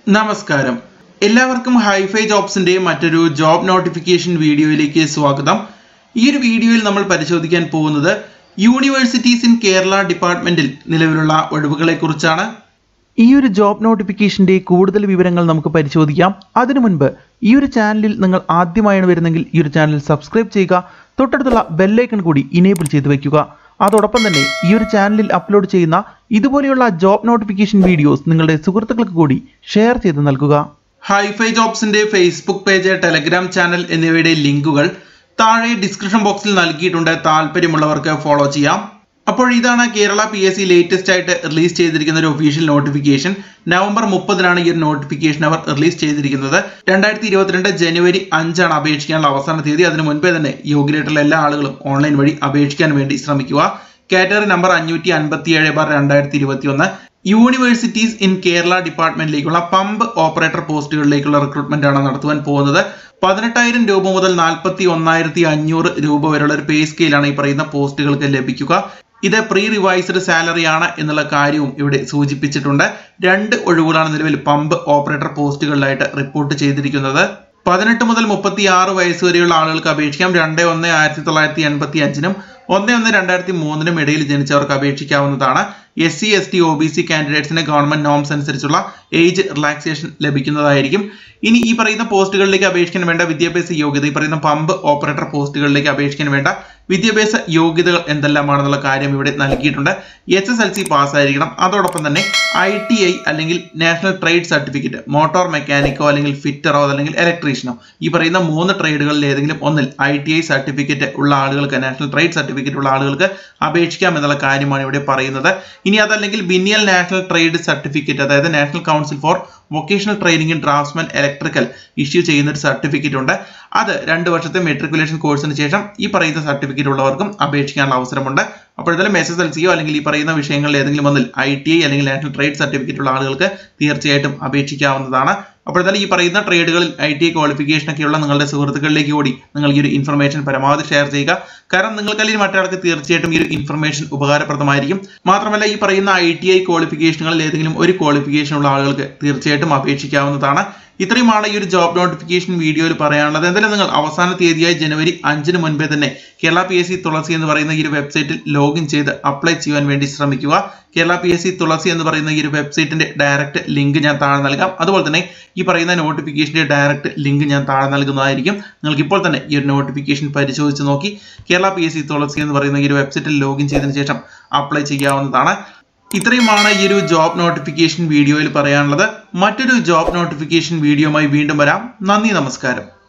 നമസ്കാരം എല്ലാവർക്കും ഹൈഫൈ ജോബ്സിന്റെ മറ്റൊരു ജോബ് നോട്ടിഫിക്കേഷൻ വീഡിയോയിലേക്ക് സ്വാഗതം ഈ ഒരു വീഡിയോയിൽ നമ്മൾ പരിശോധിക്കാൻ പോകുന്നത് യൂണിവേഴ്സിറ്റീസ് ഇൻ കേരള ഡിപ്പാർട്ട്മെന്റിൽ നിലവിലുള്ള ഒഴിവുകളെ കുറിച്ചാണ് ഈ ഒരു ജോബ് നോട്ടിഫിക്കേഷന്റെ കൂടുതൽ വിവരങ്ങൾ നമുക്ക് പരിശോധിക്കാം അതിനു മുൻപ് ഈ ഒരു ചാനലിൽ നിങ്ങൾ ആദ്യമായാണ് വരുന്നെങ്കിൽ ഈ ഒരു ചാനൽ സബ്സ്ക്രൈബ് ചെയ്യുക തൊട്ടടുത്തുള്ള ബെല്ലൈക്കൺ കൂടി ഇനേബിൾ ചെയ്ത് വെക്കുക അതോടൊപ്പം തന്നെ ഈ ഒരു ചാനലിൽ അപ്ലോഡ് ചെയ്യുന്ന ഇതുപോലെയുള്ള ജോബ് നോട്ടിഫിക്കേഷൻ വീഡിയോസ് നിങ്ങളുടെ സുഹൃത്തുക്കൾക്ക് കൂടി ഷെയർ ചെയ്ത് നൽകുക ഹൈഫൈ ജോബ്സിന്റെ ഫേസ്ബുക്ക് പേജ് ടെലഗ്രാം ചാനൽ എന്നിവയുടെ ലിങ്കുകൾ താഴെ ഡിസ്ക്രിപ്ഷൻ ബോക്സിൽ നൽകിയിട്ടുണ്ട് താല്പര്യമുള്ളവർക്ക് ഫോളോ ചെയ്യാം അപ്പോൾ ഇതാണ് Kerala P S C latest ആയിട്ട് റിലീസ് ചെയ്തിരിക്കുന്ന ഒരു ഒഫീഷ്യൽ നോട്ടിഫിക്കേഷൻ നവംബർ മുപ്പതിനാണ് ഈ ഒരു നോട്ടിഫിക്കേഷൻ അവർ റിലീസ് ചെയ്തിരിക്കുന്നത് രണ്ടായിരത്തി ഇരുപത്തിരണ്ട് ജനുവരി അഞ്ചാണ് അപേക്ഷിക്കാനുള്ള അവസാന തീയതി അതിന് മുൻപേ തന്നെ യോഗ്യരായിട്ടുള്ള എല്ലാ ആളുകളും ഓൺലൈൻ വഴി അപേക്ഷിക്കാൻ വേണ്ടി ശ്രമിക്കുക കാറ്റഗറി നമ്പർ അഞ്ഞൂറ്റി അൻപത്തി ഏഴ് ബാർ രണ്ടായിരത്തി ഇരുപത്തി ഒന്ന് യൂണിവേഴ്സിറ്റീസ് ഇൻ കേരള ഡിപ്പാർട്ട്മെന്റിലേക്കുള്ള പമ്പ് ഓപ്പറേറ്റർ പോസ്റ്റുകളിലേക്കുള്ള റിക്രൂട്ട്മെന്റ് ആണ് നടത്തുവാൻ പോകുന്നത് പതിനെട്ടായിരം രൂപ മുതൽ നാൽപ്പത്തി ഒന്നായിരത്തി അഞ്ഞൂറ് രൂപ വരെയുള്ള ഒരു പേ സ്കെയിലാണ് ഈ പറയുന്ന പോസ്റ്റുകൾക്ക് ലഭിക്കുക ഇത് പ്രീ റിവൈസ്ഡ് സാലറി ആണ് എന്നുള്ള കാര്യവും ഇവിടെ സൂചിപ്പിച്ചിട്ടുണ്ട് രണ്ട് ഒഴിവുകളാണ് നിലവിൽ പമ്പ് ഓപ്പറേറ്റർ പോസ്റ്റുകളിലായിട്ട് റിപ്പോർട്ട് ചെയ്തിരിക്കുന്നത് പതിനെട്ട് മുതൽ മുപ്പത്തി ആറ് വയസ്സ് വരെയുള്ള ആളുകൾക്ക് അപേക്ഷിക്കാം രണ്ട് ഒന്ന് ആയിരത്തി തൊള്ളായിരത്തി എൺപത്തി അഞ്ചിനും ഒന്ന് ഒന്ന് രണ്ടായിരത്തി മൂന്നിനും ഇടയിൽ ജനിച്ചവർക്ക് അപേക്ഷിക്കാവുന്നതാണ് S C S T O B C കാൻഡിഡേറ്റ്സിന് ഗവൺമെന്റ് നോംസ് അനുസരിച്ചുള്ള ഏജ് റിലാക്സേഷൻ ലഭിക്കുന്നതായിരിക്കും ഇനി ഈ പറയുന്ന പോസ്റ്റുകളിലേക്ക് അപേക്ഷിക്കാൻ വേണ്ട വിദ്യാഭ്യാസ യോഗ്യത ഈ പറയുന്ന പമ്പ് ഓപ്പറേറ്റർ പോസ്റ്റുകളിലേക്ക് അപേക്ഷിക്കാൻ വേണ്ട വിദ്യാഭ്യാസ യോഗ്യതകൾ എന്തെല്ലാമാണെന്നുള്ള കാര്യം ഇവിടെ നൽകിയിട്ടുണ്ട് എച്ച് എസ് എൽ സി പാസ്സായിരിക്കണം അതോടൊപ്പം തന്നെ ഐ ടി ഐ അല്ലെങ്കിൽ നാഷണൽ ട്രേഡ് സർട്ടിഫിക്കറ്റ് മോട്ടോർ മെക്കാനിക്കോ അല്ലെങ്കിൽ ഫിറ്ററോ അല്ലെങ്കിൽ ഇലക്ട്രീഷ്യനോ ഈ പറയുന്ന മൂന്ന് ട്രേഡുകളിൽ ഏതെങ്കിലും ഒന്നിൽ ഐ ടി ഐ സർട്ടിഫിക്കറ്റ് ഉള്ള ആളുകൾക്ക് നാഷണൽ ട്രേഡ് സർട്ടിഫിക്കറ്റ് ഉള്ള ആളുകൾക്ക് അപേക്ഷിക്കാം എന്നുള്ള കാര്യമാണ് ഇവിടെ പറയുന്നത് ഇനി അതല്ലെങ്കിൽ ബിനിയൽ നാഷണൽ ട്രേഡ് സർട്ടിഫിക്കറ്റ് അതായത് national council for vocational training draftsman electrical issue ചെയ്യുന്ന ഒരു സർട്ടിഫിക്കറ്റ് ഉണ്ട് അത് രണ്ട് വർഷത്തെ മെട്രിക്കുലേഷൻ കോഴ്സിന് ശേഷം ഈ പറയുന്ന സർട്ടിഫിക്കറ്റ് ഉള്ളവർക്കും അപേക്ഷിക്കാനുള്ള അവസരമുണ്ട് അപ്പോൾ ഇതിലും എസ് എസ് എൽ സിയോ അല്ലെങ്കിൽ ഈ പറയുന്ന വിഷയങ്ങളിൽ ഏതെങ്കിലും ഒന്നിൽ ഐ ടി ഐ അല്ലെങ്കിൽ നാഷണൽ ട്രേഡ് സർട്ടിഫിക്കറ്റ് ഉള്ള ആളുകൾക്ക് തീർച്ചയായിട്ടും അപേക്ഷിക്കാവുന്നതാണ് അപ്പോൾ തന്നെ ഈ പറയുന്ന ട്രേഡുകളിൽ ഐ ടി ഐ ക്വാളിഫിക്കേഷൻ ഒക്കെയുള്ള നിങ്ങളുടെ സുഹൃത്തുക്കളിലേക്ക് കൂടി നിങ്ങൾ ഈ ഒരു ഇൻഫർമേഷൻ പരമാവധി ഷെയർ ചെയ്യുക കാരണം നിങ്ങൾക്ക് അല്ലെങ്കിൽ മറ്റൊരാൾക്ക് തീർച്ചയായിട്ടും ഈ ഒരു ഇൻഫർമേഷൻ ഉപകാരപ്രദമായിരിക്കും മാത്രമല്ല ഈ പറയുന്ന ഐ ടി ഐ ക്വാളിഫിക്കേഷനുകളിൽ ഏതെങ്കിലും ഒരു ക്വാളിഫിക്കേഷൻ ഉള്ള ആളുകൾക്ക് തീർച്ചയായിട്ടും അപേക്ഷിക്കാവുന്നതാണ് ഇത്രയുമാണ് ഈ ഒരു ജോബ് നോട്ടിഫിക്കേഷൻ വീഡിയോയിൽ പറയാനുള്ളത് എന്തായാലും നിങ്ങൾ അവസാന തീയതിയായി ജനുവരി അഞ്ചിന് മുൻപേ തന്നെ Kerala P S C Thulasi എന്ന് പറയുന്ന ഈ ഒരു വെബ്സൈറ്റിൽ ലോഗിൻ ചെയ്ത് അപ്ലൈ ചെയ്യാൻ വേണ്ടി ശ്രമിക്കുക Kerala P S C Thulasi എന്ന് പറയുന്ന ഈ ഒരു വെബ്സൈറ്റിന്റെ ഡയറക്റ്റ് ലിങ്ക് ഞാൻ താഴെ നൽകാം അതുപോലെ തന്നെ ഈ പറയുന്ന നോട്ടിഫിക്കേഷന്റെ ഡയറക്റ്റ് ലിങ്ക് ഞാൻ താഴെ നൽകുന്നതായിരിക്കും നിങ്ങൾക്ക് ഇപ്പോൾ തന്നെ ഈ ഒരു നോട്ടിഫിക്കേഷൻ പരിശോധിച്ച് നോക്കി Kerala P S C Thulasi എന്ന് പറയുന്ന ഈ ഒരു വെബ്സൈറ്റിൽ ലോഗിൻ ചെയ്തതിനു ശേഷം അപ്ലൈ ചെയ്യാവുന്നതാണ് ഇത്രയുമാണ് ഈ ഒരു ജോബ് നോട്ടിഫിക്കേഷൻ വീഡിയോയിൽ പറയാനുള്ളത് മറ്റൊരു ജോബ് നോട്ടിഫിക്കേഷൻ വീഡിയോയുമായി വീണ്ടും വരാം നന്ദി നമസ്കാരം